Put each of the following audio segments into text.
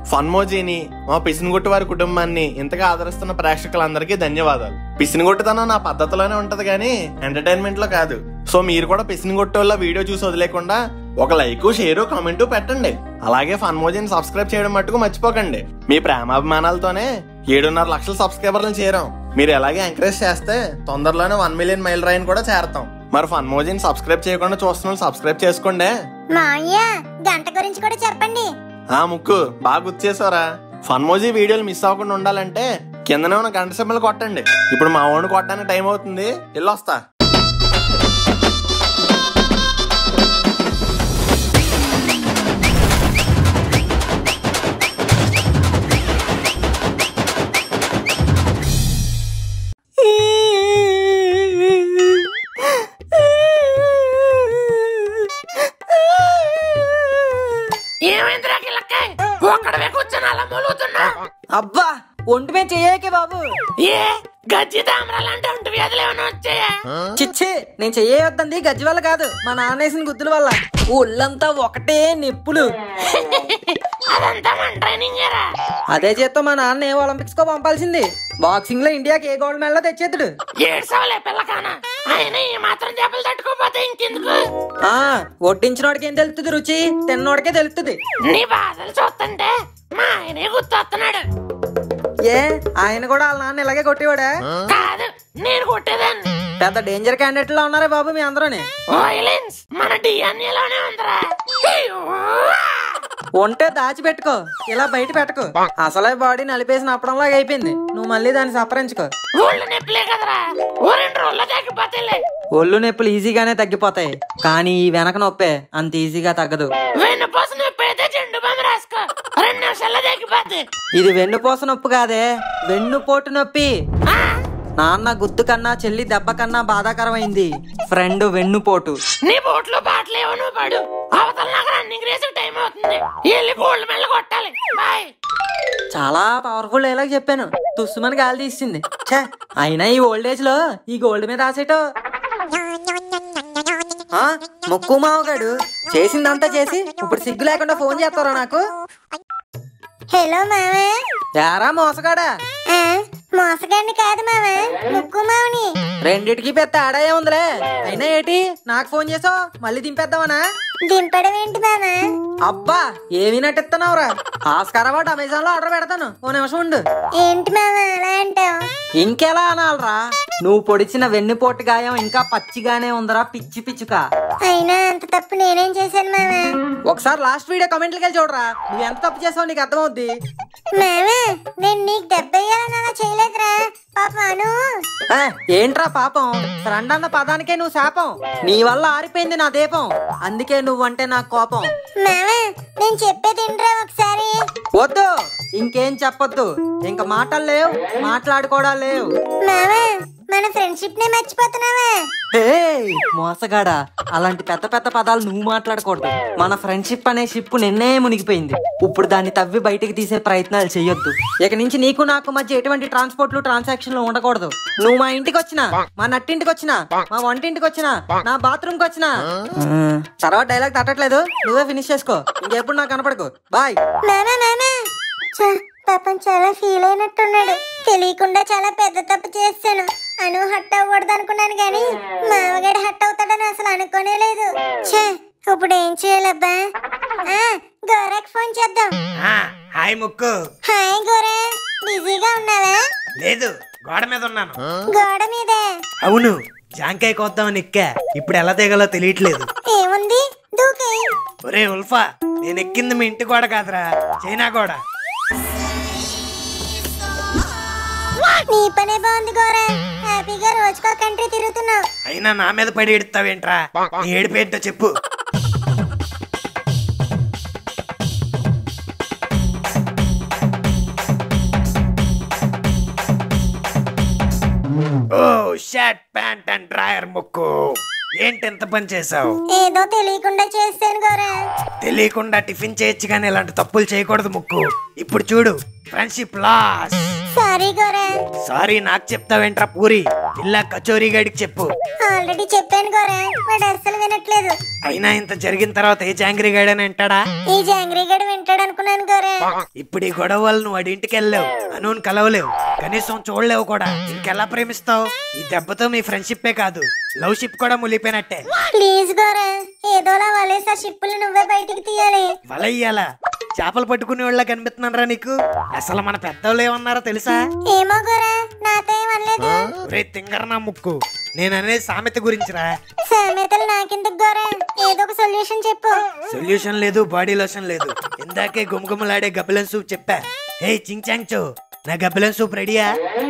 ఫన్మోజీని మా పిసినగుట్టు వారి కుటుంబాన్ని ఇంతగా ఆదరిస్తున్న ప్రేక్షకులందరికీ ధన్యవాదాలు పిసినగుట్టుతనం నా పద్ధతిలోనే ఉంటది కానీ ఎంటర్టైన్మెంట్ లో కాదు సో మీరు కూడా పిసినగుట్టోళ్ళ వీడియో చూసి వదిలేకుండా ఒక లైక్ షేరు కామెంట్ పెట్టండి అలాగే ఫన్మోజీని సబ్స్క్రైబ్ చేయడం మట్టుకు మర్చిపోకండి మీ ప్రేమాభిమానాలతోనే ఏడున్నర లక్షల సబ్స్క్రైబర్లను చేరాం మీరు ఎలాగే ఎంకరేజ్ చేస్తే తొందరలోనే వన్ మిలియన్ మైల్ రైన్ కూడా చేరతాం మరి ఫన్మోజీని సబ్స్క్రైబ్ చేయకుండా చూస్తున్న వాళ్ళు సబ్స్క్రైబ్ చేసుకోండి మావయ్య గంట గురించి కూడా చెప్పండి ఆ ముక్కు బాగా గుర్తు చేసావరా ఫన్మోజీ వీడియోలు మిస్ అవ్వకుండా ఉండాలంటే కిందనే ఉన్న గంట సింబల్ కొట్టండి ఇప్పుడు మా ఓన్ కొట్టడానికి టైం అవుతుంది వెళ్ళొస్తా ఏమైందిరా గిల్లక్కాయ్ ఒక్కడవే కూర్చొని అలా మూలుగుతున్నా అబ్బా ఒంటి మీద చెయ్యకే బాబు ఏ గజ్జి తామరాలు అంటే ఒంటి వ్యాధులు ఏమైనా వచ్చాయా చిచ్చి నేను చెయ్యొద్దంది గజ్జి వల్ల కాదు మా నాన్నేసిన గుద్దుల వల్ల ఒళ్ళంతా ఒకటే నిప్పులు అదంతా మన ట్రైనింగ్ ఏరా అదే చేత్తో మా నాన్న ఏ ఒలింపిక్స్ కో పంపాల్సింది బాక్సింగ్ లో ఇండియాకి ఏ గోల్డ్ మెడల్ తెచ్చేతుడు ఏడ్సవలే పిల్లకానా ఆయన ఈ మాత్రం దెబ్బలు తట్టుకోపోతే ఇంకెందుకు ఆ వడ్డించినోడికి ఏం తెలుస్తుంది రుచి తిన్నోడికే తెలుస్తుంది నీ బాధలు చూస్తుంటే మా ఆయనే గుర్తొస్తున్నాడు ఏ ఆయన కూడా వాళ్ళ నాన్న ఇలాగే కొట్టేవాడా కాదు నేను కొట్టేదాన్ని పెద్ద డేంజర్ క్యాండిడేట్ లో ఉన్నారే బాబు మీ అందరూని వైలెన్స్ మన డిఎన్ఏ లోనే ఉందిరా అయ్యో. ఉంటే దాచిపెట్టుకో ఇలా బయట పెట్టుకో అసలే బాడీ నలిపేసిన అప్పడంలాగా అయిపోయింది నువ్వు మళ్ళీ దాన్ని సపరించుకో ఊళ్ళో నొప్పులే కదరా ఓ రెండు రోజుల్లో తగ్గిపోతాయిలే ఒళ్ళు నొప్పులు ఈజీగానే తగ్గిపోతాయి కానీ ఈ వెనక నొప్పే అంత ఈజీగా తగ్గదు వెన్నుపూస నొప్పి అయితే జెండు బామ్ రాసుకో రెండు నిమిషాల్లో తగ్గిపోద్ది ఇది వెన్నుపూస నొప్పి కాదే వెన్నుపోటు నొప్పి ఆ, నాన్న గుద్దు కన్నా చెల్లి దెబ్బ కన్నా బాధాకరమైంది ఫ్రెండ్ వెన్నుపోటు నీ బోట్లో బాటలు ఏవో నువ్వు పడు అవతల నాకు రన్నింగ్ రేస్ టైం అవుతుంది వెళ్ళి గోల్డ్ మెల్ల కొట్టాలి బాయ్ చాలా పవర్ఫుల్ డైలాగ్ చెప్పాను తుస్సుమని గాలి తీసింది ఛే అయినా ఈ ఓల్డ్ ఏజ్ లో ఈ గోల్డ్ మీద ఆసేటో ఆ, ముక్కు మావగాడు చేసిందంతా చేసి ఇప్పుడు సిగ్గు లేకుండా ఫోన్ చేస్తారా నాకు హలో మామ యారా మోసగాడా ఆ, మోసగాడిని కాదు మామ ముక్కు మావని రెండిటికి పెద్ద తేడా ఏముందిలే అయినా ఏంటి నాకు ఫోన్ చేసావు మళ్ళీ దింపేద్దామనా దింపడం ఏంటి మామ అబ్బా ఏమి నటిస్తున్నావురా ఆస్కార్ అవార్డు అమెజాన్ లో ఆర్డర్ పెడతాను ఓ నిమిషం ఉండు ఏంటి మామ అలా అంటావు ఇంకెలా అనాలరా నువ్వు పొడిచిన వెన్నుపోటు గాయం ఇంకా పచ్చిగానే ఉందరా పిచ్చి పిచ్చుక అయినా అంత తప్పు నేనేం చేశాను మామ ఒకసారి లాస్ట్ వీడియో కామెంట్లకి వెళ్ళి చూడరా నువ్వు ఎంత తప్పు చేసావు నీకు అర్థమవుద్ది మామ నేను నీకు దెబ్బ వేయాలని అలా చేయలేదురా పాప అను ఆ, ఏంట్రా పాపం ఫ్రెండ్ అన్న పదానికే నువ్వు శాపం నీ వల్ల ఆరిపోయింది నా దీపం అందుకే నువ్వంటే నాకు కోపం మామ నేను చెప్పేది వినరా ఒకసారి వద్దు ఇంకేం చెప్పొద్దు ఇంక మాటలు లేవు మాట్లాడుకోవడాలు లేవు మామ మన ఫ్రెండ్షిప్ నే మర్చిపోతున్నావా ఏయ్, మోసగాడా అలాంటి పెద్ద పెద్ద పదాలు నువ్వు మాట్లాడకూడదు మన ఫ్రెండ్షిప్ అనే షిప్ నిన్నే మునిగిపోయింది ఇప్పుడు దాన్ని తవ్వి బయటికి తీసే ప్రయత్నాలు చేయొద్దు ఇక నుంచి నీకు నాకు మధ్య ఎటువంటి ట్రాన్స్పోర్ట్లు ట్రాన్సాక్షన్లు ఉండకూడదు నువ్వు మా ఇంటికి వచ్చినా మా నట్టింటికి వచ్చినా మా వంటింటికి వచ్చినా నా బాత్రూమ్ కి వచ్చినా ఉమ్, తర్వాత డైలాగ్ తట్టట్లేదు నువ్వే ఫినిష్ చేసుకో ఇంకెప్పుడు నాకు కనపడకు బాయ్ మామ మామ ఛ, పాపం చాలా ఫీల్ అయినట్టున్నాడు తెలియకుండా చాలా పెద్ద తప్పు చేస్తాను అను హట్ అవ్వకూడదు అనుకున్నాను కానీ మామగాడు హట్ అవుతాడని అసలు అనుకోనే లేదు ఛే ఇప్పుడు ఏం చేయాలబ్బా ఆ, గోరాకి ఫోన్ చేద్దాం ఆ, హాయ్ ముక్కు హాయ్ గోరా బిజీగా ఉన్నావా లేదు గోడ మీద ఉన్నాను గోడ మీదే అవును జాంకాయ కోద్దామని ఎక్కా ఇప్పుడు ఎలా దిగాలో తెలియట్లేదు ఏముంది దూకే ఒరే ఉల్ఫా నేను ఎక్కింది మీ ఇంటి గోడ కాదురా చైనా గోడ నీ పనే బాగుంది గోరా హ్యాపీగా రోజుకో కంట్రీ తిరుగుతున్నావు అయినా నా మీద పడి ఎడుతావేంట్రా నీ ఏడిపేంటో చెప్పు ఓ షర్ట్ ప్యాంట్ అండ్ డ్రాయర్ ముక్కు ఏంటి ఎంత పని చేసావు ఏదో తెలియకుండా చేస్తాను గోరా తెలియకుండా టిఫిన్ చేయొచ్చు కానీ ఇలాంటి తప్పులు చేయకూడదు ముక్కు ఇప్పుడు చూడు friendship loss sorry Gora sorry నాకు చెప్తావేంట్రా పూరి ఇలా కచోరీ గడికి చెప్పు ఆల్రెడీ చెప్పాను గోరా వాడు అస్సలు వినట్లేదు అయినా ఇంత జరిగిన తర్వాత ఏ జాంగ్రీ గడని అంటాడా ఈ జాంగ్రీ గడు వింటాడు అనుకున్నాను గోరా ఇప్పుడు ఈ గొడవ వల్ల నువ్వు వాడి ఇంటికి వెళ్ళలేవు అనుని కలవలేవు కనీసం చూడలేవు కూడా ఇంకెలా ప్రేమిస్తావు ఈ దెబ్బతో మీ ఫ్రెండ్షిప్పే కాదు లవ్ షిప్ కూడా ములిపోయినట్టే ప్లీజ్ గోరా ఏదోలా వలేసి ఆ షిప్పులు నువ్వే బయటికి తీయాలి వలయ్యాలా చేపలు పట్టుకునే వాళ్ళ కనిపిస్తున్నారా నీకు అసలు మన పెద్దోళ్ళు ఏమన్నారో తెలుసా ఏమో గోరా నాతో ఏం అనలేదు రే తింగర నా ముక్కు నేను అనేది సామెత గురించిరా సామెతలు నాకెందుకు గోరా ఏదో ఒక సొల్యూషన్ చెప్పు సొల్యూషన్ లేదు బాడీ లోషన్ లేదు ఇందాకే గుమగుమలాడే గబ్బిలం సూప్ చెప్పా హే చింగ్ చాంగ్ చో నా గబ్బిలం సూప్ రెడీయా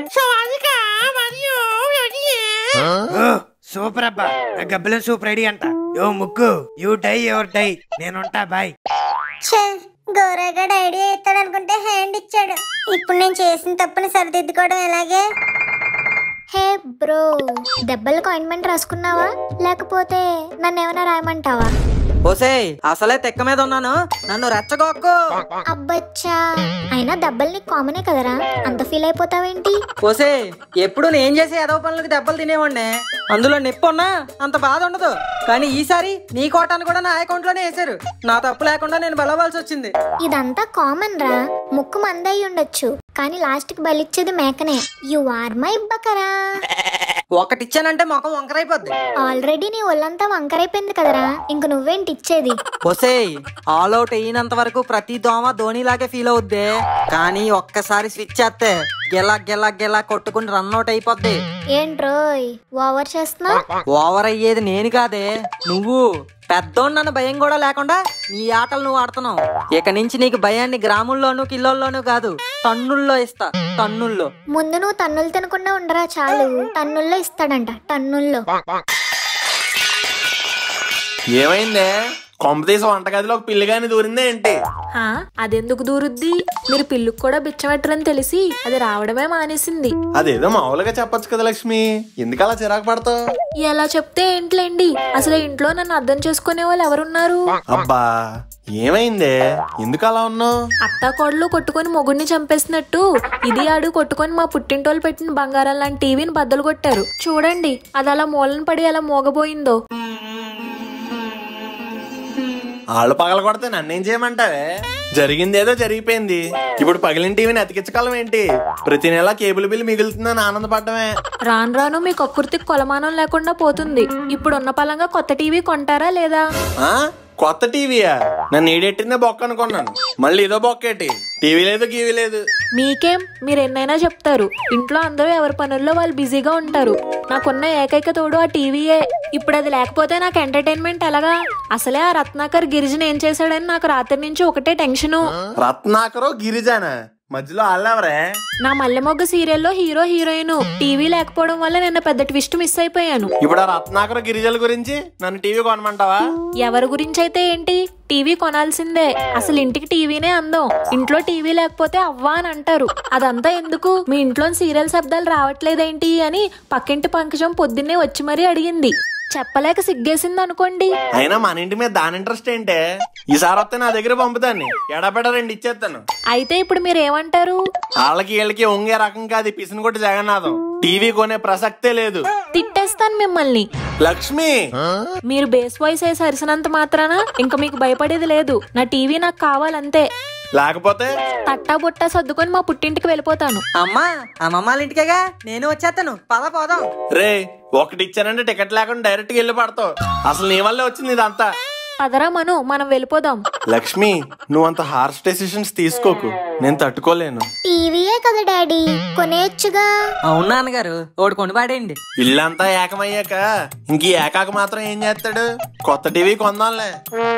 ఓ, సూపర్ అబ్బా నా గబ్బిలం సూప్ రెడీ అంట యో ముక్కు యూ డై యువర్ డై నేనుంటా బాయ్ ఛే గోరాగాడు ఐడియా ఇస్తాడు అనుకుంటే హ్యాండ్ ఇచ్చాడు ఇప్పుడు నేను చేసిన తప్పుని సరిదిద్దుకోవడం ఎలాగే హే బ్రో దెబ్బలకు ఆయింట్మెంట్ రాసుకున్నావా లేకపోతే నన్ను ఏమైనా రాయమంటావా ఓసేయ్ అసలే తెక్క మీద ఉన్నాను నన్ను రెచ్చగొక్కు అబ్బచ్చా అయినా దెబ్బలు నీకు కామనే కదరా అంత ఫీల్ అయిపోతావేంటి ఓసే ఎప్పుడు నేను చేసే ఏదో పనులకు దెబ్బలు తినేవాడినే అందులో నొప్పి ఉన్నా అంత బాధ ఉండదు కానీ ఈసారి నీ కోటాన్ని కూడా నా అకౌంట్ లోనే వేశారు నా తప్పు లేకుండా నేను బలవాల్సి వచ్చింది ఇదంతా కామన్ రా ముక్కు మందయ్యి ఉండొచ్చు కానీ లాస్ట్ కి బలిచ్చేది మేకనే యు ఆర్ మై బకరా ఒకటి ఇచ్చానంటే ముఖం వంకరైపోద్ది ఆల్రెడీ నీ ఒళ్ళంతా వంకరైపోయింది కదరా ఇంక నువ్వేంటి ఇచ్చేది ఒసేయ్ ఆల్ అవుట్ అయినంత వరకు ప్రతి దోమ ధోనిలాగే ఫీల్ అవుద్ది కానీ ఒక్కసారి స్విచ్ చేస్తే గెలా గెలా గెలా కొట్టుకుని రన్ అవుట్ అయిపోద్ది ఏంట్రోయ్ ఓవర్ చేస్తున్నావు ఓవర్ అయ్యేది నేను కాదే నువ్వు పెద్దోడు నన్ను భయం కూడా లేకుండా నీ ఆటలు నువ్వు ఆడుతున్నావు ఇక నుంచి నీకు భయాన్ని గ్రాముల్లోనూ కిలోల్లోనూ కాదు టన్నుల్లో ఇస్తా టన్నుల్లో ముందు నువ్వు తన్నులు తినకుండా ఉండరా చాలు టన్నుల్లో ఇస్తాడంట టన్నుల్లో ఏమైందే కొంపతీసి వంటగదిలో ఒక పిల్లిగాని దూరిందే ఏంటి హా, అదెందుకు దూరుద్ది మీరు పిల్లుకు కూడా బిచ్చమెట్టరని తెలిసి అది రావడమే మానేసింది అదేదో మామూలుగా చెప్పొచ్చు కదా లక్ష్మి ఎందుకు అలా చిరాకు పడతావు ఎలా చెప్తే ఏంట్లేండి అసలు ఇంట్లో నన్ను అర్థం చేసుకునే వాళ్ళు ఎవరున్నారు అబ్బా ఏమైందే ఎందుకు అలా ఉన్నావు అత్తా కోడలు కొట్టుకొని మొగుడిని చంపేసినట్టు ఇది ఆడు కొట్టుకొని మా పుట్టింటోళ్ళు పెట్టిన బంగారం లాంటి టీవీని బద్దలు కొట్టారు చూడండి అది అలా మూలన పడి అలా మోగబోయిందో ఆళ్ళు పగల కొడితే నన్నేం చేయమంటావే జరిగింది ఏదో జరిగిపోయింది ఇప్పుడు పగిలిన టీవీని అతికించగలం ఏంటి ప్రతి నెల కేబుల్ బిల్ మిగులుతుందని ఆనందపడమే రాను రాను మీ కక్కుర్తికి కొలమానం లేకుండా పోతుంది ఇప్పుడు ఉన్న పలంగా కొత్త టీవీ కొంటారా లేదా ఆ కొత్త టీవీయా నన్ను ఈడెట్టిందే బొక్క అనుకున్నాను మళ్ళీ ఇదో బొక్కేటి టీవీ లేదు గీవీ లేదు మీకేం మీరు ఎన్నైనా చెప్తారు ఇంట్లో అందరూ ఎవరి పనుల్లో వాళ్ళు బిజీగా ఉంటారు నాకున్న ఏకైక తోడు ఆ టీవీయే ఇప్పుడు అది లేకపోతే నాకు ఎంటర్టైన్మెంట్ ఎలాగా అసలే ఆ రత్నాకర్ గిరిజన ఏం చేశాడని నాకు రాత్రి నుంచి ఒకటే టెన్షను రత్నాకరో గిరిజన మధ్యలో వాళ్ళెవరే నా మల్లెమొగ్గ సీరియల్లో హీరో హీరోయిన్ టీవీ లేకపోవడం వల్ల నిన్న పెద్ద ట్విస్ట్ మిస్ అయిపోయాను ఇప్పుడు ఆ రత్నాకర గిరిజల గురించి నన్ను టీవీ కొనమంటావా ఎవరి గురించి అయితే ఏంటి టీవీ కొనాల్సిందే అసలు ఇంటికి టీవీనే అందం ఇంట్లో టీవీ లేకపోతే అవ్వా అని అంటారు అదంతా ఎందుకు మీ ఇంట్లో సీరియల్ శబ్దాలు రావట్లేదేంటి అని పక్కింటి పంకజం పొద్దున్నే వచ్చి మరీ అడిగింది చెప్పలేక సిగ్గేసింది అనుకోండి అయినా మన ఇంటి మీద దాని ఇంట్రెస్ట్ ఏంటే ఈసారి వస్తే నా దగ్గర పంపుతాన్ని ఎడపెడ రెండు ఇచ్చేస్తాను అయితే ఇప్పుడు మీరు ఏమంటారు వాళ్ళకి వీళ్ళకి ఒంగే రకం కాదు పిసినకొట్టి జగన్నాథం టీవీ కొనే ప్రసక్తే లేదు తిట్టేస్తాను మిమ్మల్ని లక్ష్మి మీరు బేస్ వాయిస్ వేసి అరిసినంత మాత్రాన ఇంకా మీకు భయపడేది లేదు నా టీవీ నాకు కావాలంతే లేకపోతే తట్టా బుట్టా సర్దుకొని మా పుట్టింటికి వెళ్ళిపోతాను అమ్మా అమ్మమ్మ వాళ్ళ ఇంటికేగా నేను వచ్చేస్తాను పద పోదాం రే ఒకటి ఇచ్చానంటే టికెట్ లేకుండా డైరెక్ట్ గా వెళ్ళి పడతావు అసలు నీ వల్లే వచ్చింది ఇదంతా పదరా మను మనం వెళ్ళిపోదాం లక్ష్మి నువ్వు అంత హార్ష్ డెసిషన్స్ తీసుకోకు నేను తట్టుకోలేను టీవీయే కదా డాడీ కొనేయచ్చుగా అవును నాన్నగారు ఓడి కొని పాడేయండి ఇల్లంతా ఏకమయ్యాక ఇంక ఈ ఏకాక మాత్రం ఏం చేస్తాడు కొత్త టీవీ కొందాంలే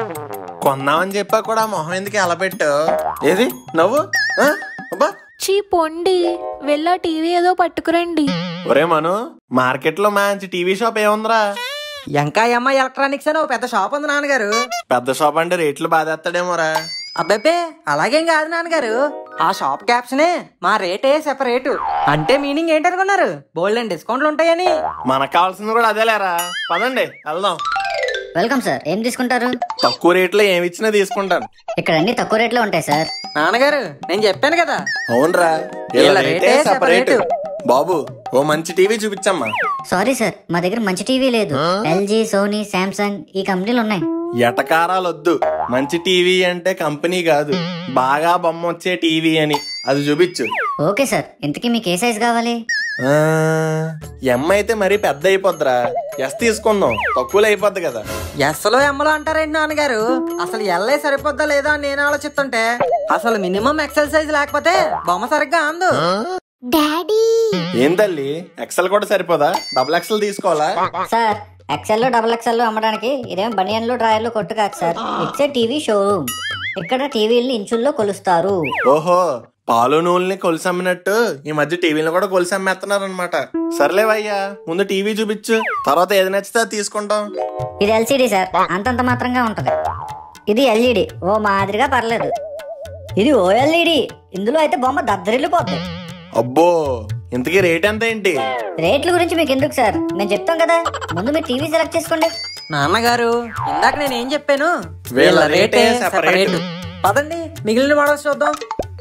కొందామని చెప్పా కూడా మొహం ఎందుకు ఎలా పెట్టు ఏది నవ్వు ఆ? అబ్బా చీ పొండి వెళ్ళా టీవీ ఏదో పట్టుకురండి ఒరే మను మార్కెట్ లో మంచి టీవీ షాప్ ఏముందిరా ఎంకాయమ్మ ఎలక్ట్రానిక్స్ అని ఓ పెద్ద షాప్ ఉంది నాన్నగారు పెద్ద షాప్ అంటే రేట్లు బాధేస్తాడేమోరా అబ్బాబే అలాగేం కాదు నాన్నగారు ఆ షాప్ క్యాప్షనే మా రేటే సెపరేటు అంటే మీనింగ్ ఏంటనుకున్నారు బోల్డ్ అండ్ డిస్కౌంట్లు ఉంటాయని మనకు కావాల్సింది కూడా అదేలేరా పదండి వెళ్దాం వెల్కమ్ సార్ ఏం తీసుకుంటారు తక్కువ రేట్లో ఏమి ఇచ్చినా తీసుకుంటాను ఇక్కడ అన్ని తక్కువ రేట్లో ఉంటాయి సార్ నాన్నగారు నేను చెప్పాను కదా అవునరా వీళ్ళ వీళ్ళ రేటే రేటే సపరేట్ separate. బాబు ఓ మంచి టీవీ చూపించమ్మా సారీ సార్ మా దగ్గర మంచి టీవీ లేదు ఎల్జీ సోనీ శాంసంగ్ ఈ కంపెనీలు ఉన్నాయి ఎటకారాలు వద్దు మంచి టీవీ అంటే కంపెనీ కాదు బాగా బొమ్మ వచ్చే టీవీ అని అది చూపించు ఓకే సార్ ఇంతకీ మీకు ఏ సైజ్ కావాలి ఆ, ఎమ్ అయితే మరీ పెద్ద అయిపోద్దిరా ఎస్ తీసుకుందాం తక్కువలో అయిపోద్ది కదా ఎస్లో ఎమ్మలో అంటారేంటి నాన్నగారు అసలు ఎల్లే సరిపోద్దా లేదా అని నేను ఆలోచిస్తుంటే అసలు మినిమం ఎక్సర్సైజ్ లేకపోతే బొమ్మ సరిగ్గా అందు డాడీ ఏం తల్లి ఎక్సెల్ కూడా సరిపోదా డబుల్ ఎక్సెల్ తీసుకోవాలా సార్ ఎక్సెల్ డబుల్ ఎక్సెల్ అమ్మడానికి ఇదేం బనియన్లు డ్రాయర్లు కొట్టు కాదు sir it's a TV showroom ఇక్కడ టీవీల్ని ఇంచుల్లో కొలుస్తారు ఓహో పాలు నూనెని కొలిసి అమ్మినట్టు ఈ మధ్య టీవీలో కూడా కొలిసి అమ్మేస్తున్నారు అనమాట సర్లేవయ్యా ముందు టీవీ చూపించు తర్వాత ఏది నచ్చితే అది తీసుకుంటాం ఇది ఎల్సిడి సార్ అంతంత మాత్రంగా ఉంటది ఇది ఎల్ఈడి ఓ మాదిరిగా పర్లేదు ఇది ఓఎల్ఈడి ఇందులో అయితే బొమ్మ దద్దరిల్లిపోద్ది అబ్బో ఇంతకీ రేట్ ఎంత ఏంటి రేట్ల గురించి మీకు ఎందుకు సార్ మేము చెప్తాం కదా ముందు మీరు టీవీ సెలెక్ట్ చేసుకోండి నాన్నగారు ఇందాక నేను ఏం చెప్పాను వీళ్ళ రేటే separate. పదండి మిగిలిన మోడల్స్ చూద్దాం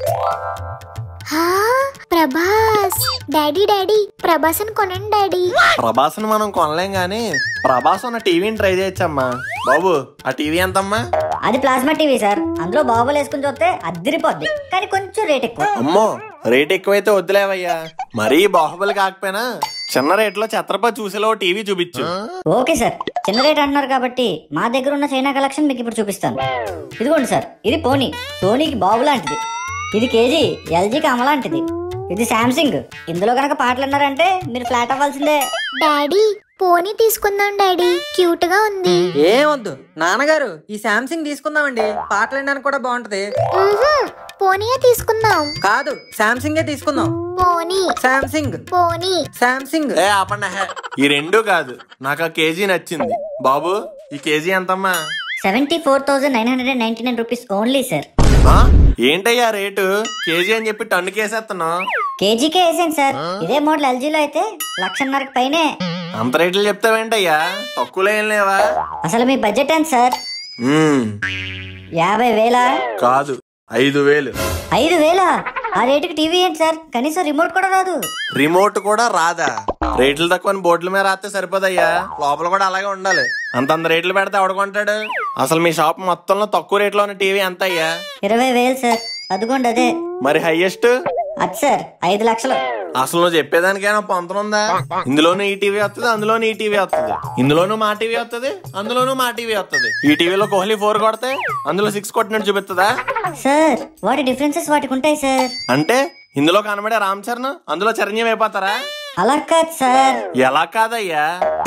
హా ప్రభాస్ డాడీ డాడీ ప్రభాస్ అని కొనండి డాడీ ప్రభాస్ని మనం కొనలేం గాని ప్రభాస్ ఉన్న టీవీని ట్రై చేయొచ్చమ్మా బాబు ఆ టీవీ ఎంతమ్మా అది ప్లాస్మా టీవీ సార్ అందులో బాబులు వేసుకుని చూస్తే అద్దరిపోద్ది కానీ కొంచెం రేట్ ఎక్కువ అమ్మో రేట్ ఎక్కువైతే వద్దులేవయ్యా మరీ బాహుబలి కాకపోయినా చిన్న రేట్లో ఛత్రపతి చూసేలో టీవీ చూపించు ఓకే సార్ చిన్న రేట్ అంటున్నారు కాబట్టి మా దగ్గర ఉన్న చైనా కలెక్షన్ మీకు ఇప్పుడు చూపిస్తాను ఇదిగోండి సార్ ఇది పోనీ సోనీకి బాబు లాంటిది ఇది కేజీ ఎల్జీకి అమలాంటిది ఇది శాంసంగ్ ఇందులో కనుక పాటలు విన్నారంటే మీరు ఫ్లాట్ అవ్వాల్సిందే డాడీ పోనీ తీసుకుందాం డాడీ క్యూట్ గా ఉంది ఏమొద్దు నాన్నగారు ఈ శాంసంగ్ తీసుకుందామండి పాటలు వినడానికి కూడా బాగుంటది మ్హూ, పోనీయే తీసుకుందాం కాదు శాంసంగే తీసుకుందాం పోనీ శాంసంగ్ పోనీ శాంసంగ్ ఏ ఆపండి హే. ఈ రెండు కాదు నాకు ఆ కేజీ నచ్చింది బాబు ఈ కేజీ ఎంతమ్మా seventy four thousand nine hundred and ninety nine rupees only sir ఆ? ఏంటయ్యా రేటు కేజీ అని చెప్పి టన్నుకి వేసేస్తున్నావు కేజీకే వేసాను సార్ ఇదే మోడల్ ఎల్జీలో అయితే లక్షన్నరకు పైనే అంత రేట్లు చెప్తావేంటయ్యా తక్కువలో ఏం లేవా అసలు మీ బడ్జెట్ ఎంత సార్ మ్మ్, యాభై వేలా కాదు ఐదు వేలు ఐదు వేలా ఆ రేటుకి టీవీ ఏంటి సార్ కనీసం రిమోట్ కూడా రాదు రిమోట్ కూడా రాదా రేట్లు తక్కువ బోర్డుల మీద రాస్తే సరిపోదయ్యా లోపల కూడా అలాగే ఉండాలి అంతంత రేట్లు పెడితే ఎవడుకుంటాడు అసలు మీ షాప్ మొత్తంలో తక్కువ రేట్లో ఉన్న టీవీ ఎంత అయ్యా ఇరవై వేలు సార్ అదిగోండి అదే మరి హైయెస్ట్ అది సార్ ఐదు లక్షలు అసలు నువ్వు చెప్పేదానికైనా పొంతన ఉందా ఇందులోనూ ఈ టీవీ వస్తుంది అందులోనూ ఈ టీవీ వస్తుంది ఇందులోనూ మా టీవీ వస్తుంది అందులోనూ మా టీవీ వస్తుంది ఈ టీవీలో కోహ్లీ ఫోర్ కొడితే అందులో సిక్స్ కొట్టినట్టు చూపిస్తుందా సార్ వాటి డిఫరెన్సెస్ వాటికి ఉంటాయి సార్ అంటే ఇందులో కనబడే రామ్ చరణ్ అందులో చిరంజీవి అయిపోతారా అలా కాదు సార్ ఎలా కాదయ్యా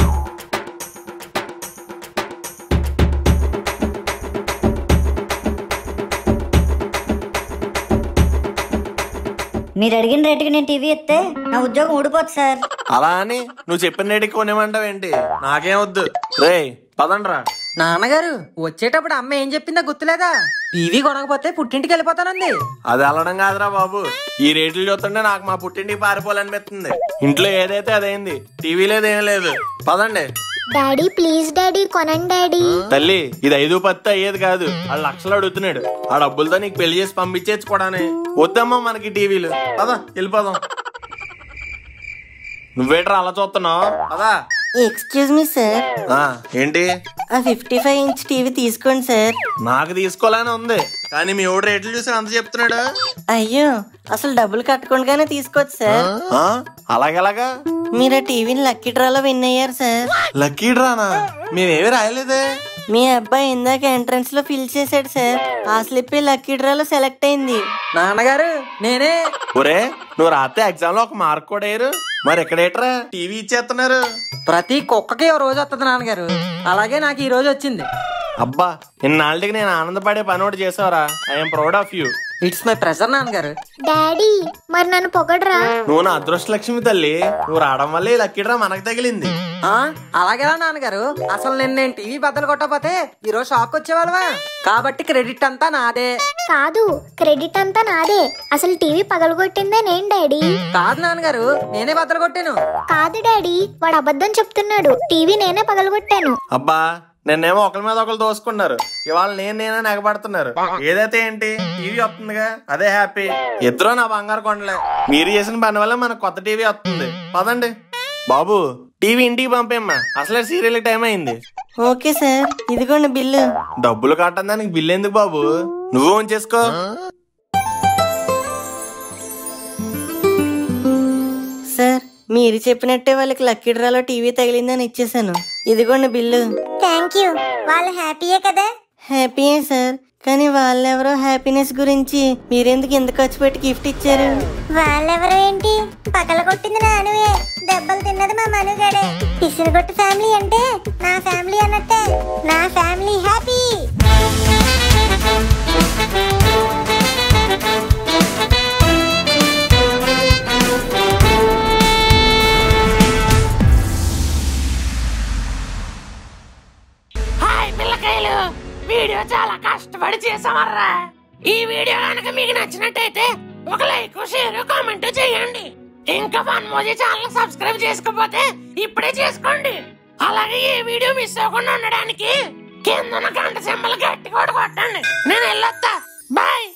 మీరు అడిగిన రేటుకి నేను టీవీ ఇస్తే నా ఉద్యోగం ఊడిపోతుంది సార్ అలా అని నువ్వు చెప్పిన రేటుకి కొనేమంటావు ఏంటి నాకేం వద్దు రే పదండ్రా నాన్నగారు వచ్చేటప్పుడు అమ్మ ఏం చెప్పిందా గుర్తులేదా టీవీ కొనకపోతే పుట్టింటికి వెళ్ళిపోతానంది అది వెళ్ళడం కాదురా బాబు ఈ రేట్లు చూస్తుంటే నాకు మా పుట్టింటికి పారిపోవాలనిపిస్తుంది ఇంట్లో ఏదైతే అదైంది టీవీ లేదు ఏం లేదు పదండి డాడీ ప్లీజ్ డాడీ కొనండి డాడీ తల్లి ఇది ఐదు పత్తి అయ్యేది కాదు ఆ లక్షలు అడుగుతున్నాడు ఆ డబ్బులతో నీకు పెళ్లి చేసి పంపించేచ్చు కూడానే వద్దమ్మా మనకి టీవీలు పదా వెళ్ళిపోదాం నువ్వేట్రా అలా చూస్తున్నావు పదా ఎక్స్క్యూజ్ మీ సార్ ఆ, ఏంటి ఆ ఫిఫ్టీ ఫైవ్ ఇంచ్ టీవీ తీసుకోండి సార్ నాకు తీసుకోవాలని ఉంది కానీ మీ ఊడు రేట్లు చూసి అంత చెప్తున్నాడు అయ్యో అసలు డబ్బులు కట్టకుండానే తీసుకోవచ్చు సార్ ఆ, అలాగెలాగా మీరు ఆ టీవీని లక్కీ డ్రాలో విన్ అయ్యారు సార్ లక్కీ డ్రానా మేమేమి రాయలేదే మీ అబ్బాయి ఇందాక ఎంట్రన్స్ లో ఫిల్ చేశాడు సార్ ఆ స్లిప్ లక్కీ డ్రాలో సెలెక్ట్ అయింది నాన్నగారు నేనే ఒరే నువ్వు రాస్తే ఎగ్జామ్ లో ఒక మార్క్ కూడా వేయరు మరి ఎక్కడేట్రా టీవీ ఇచ్చేస్తున్నారు ప్రతి కుక్కకి ఓ రోజు వస్తుంది నాన్నగారు అలాగే నాకు ఈ రోజు వచ్చింది అబ్బా ఇన్నాళ్ళకి నేను ఆనందపడే పని ఒకటి చేసావురా I'm proud of you it's my pleasure నాన్నగారు డాడీ మరి నన్ను పొగడరా నువ్వు నా అదృష్ట లక్ష్మి తల్లి నువ్వు రావడం వల్లే ఈ లక్కీ డ్రా మనకు తగిలింది ఆ అలాగేలా నాన్నగారు అసలు నేను నేను టీవీ బద్దలు కొట్టకపోతే ఈ రోజు షాప్ వచ్చేవాళ్ళవా కాబట్టి క్రెడిట్ అంతా నాదే కాదు క్రెడిట్ అంతా నాదే అసలు టీవీ పగలగొట్టిందే నేను డాడీ కాదు నాన్నగారు నేనే బద్దలు కొట్టాను కాదు డాడీ వాడు అబద్ధం చెప్తున్నాడు టీవీ నేనే పగలగొట్టాను అబ్బా నిన్నేమో ఒకరి మీద ఒకరు దోసుకున్నారు ఇవాళ నేను నేనే ఎగబడుతున్నారు ఏదైతే ఏంటి టీవీ వస్తుందిగా అదే హ్యాపీ ఇద్దరు నా బంగారు కొండలే మీరు చేసిన పని వల్ల మనకు కొత్త టీవీ వస్తుంది పదండి బాబు టీవీ ఇంటికి పంపేమ్మా అసలే సీరియల్ టైం అయింది ఓకే సార్ ఇదిగోండి బిల్లు డబ్బులు కట్టడానికి బిల్లు ఎందుకు బాబు నువ్వు ఓన్ చేసుకో సార్ మీరు చెప్పినట్టే వాళ్ళకి లక్కీ డ్రాలో టీవీ తగిలిందని ఇచ్చేసాను ఇదిగోండి బిల్లు థ్యాంక్ యూ వాళ్ళు హ్యాపీయే కదా హ్యాపీయే సార్ కానీ వాళ్ళెవరో హ్యాపీనెస్ గురించి మీరెందుకు ఇంత ఖర్చు పెట్టి గిఫ్ట్ ఇచ్చారు వాళ్ళెవరు ఏంటి పగల కొట్టింది నానువే దెబ్బలు తిన్నది మా మనుగడే పిసినగొట్టు ఫ్యామిలీ అంటే నా ఫ్యామిలీ అన్నట్టే నా ఫ్యామిలీ హ్యాపీ హాయ్ పిల్లకాయలు వీడియో చాలా కష్టపడి చేసామర్రా ఈ వీడియో కనుక మీకు నచ్చినట్టయితే ఒక లైక్ షేర్ కామెంట్ చేయండి ఇంకా ఫన్ మోజీ ఛానల్ సబ్స్క్రైబ్ చేసుకోకపోతే ఇప్పుడే చేసుకోండి అలాగే ఏ వీడియో మిస్ అవ్వకుండా ఉండడానికి కింద ఉన్న గంట సింబల్ గట్టి కూడా కొట్టండి నేను వెళ్ళొస్తా బాయ్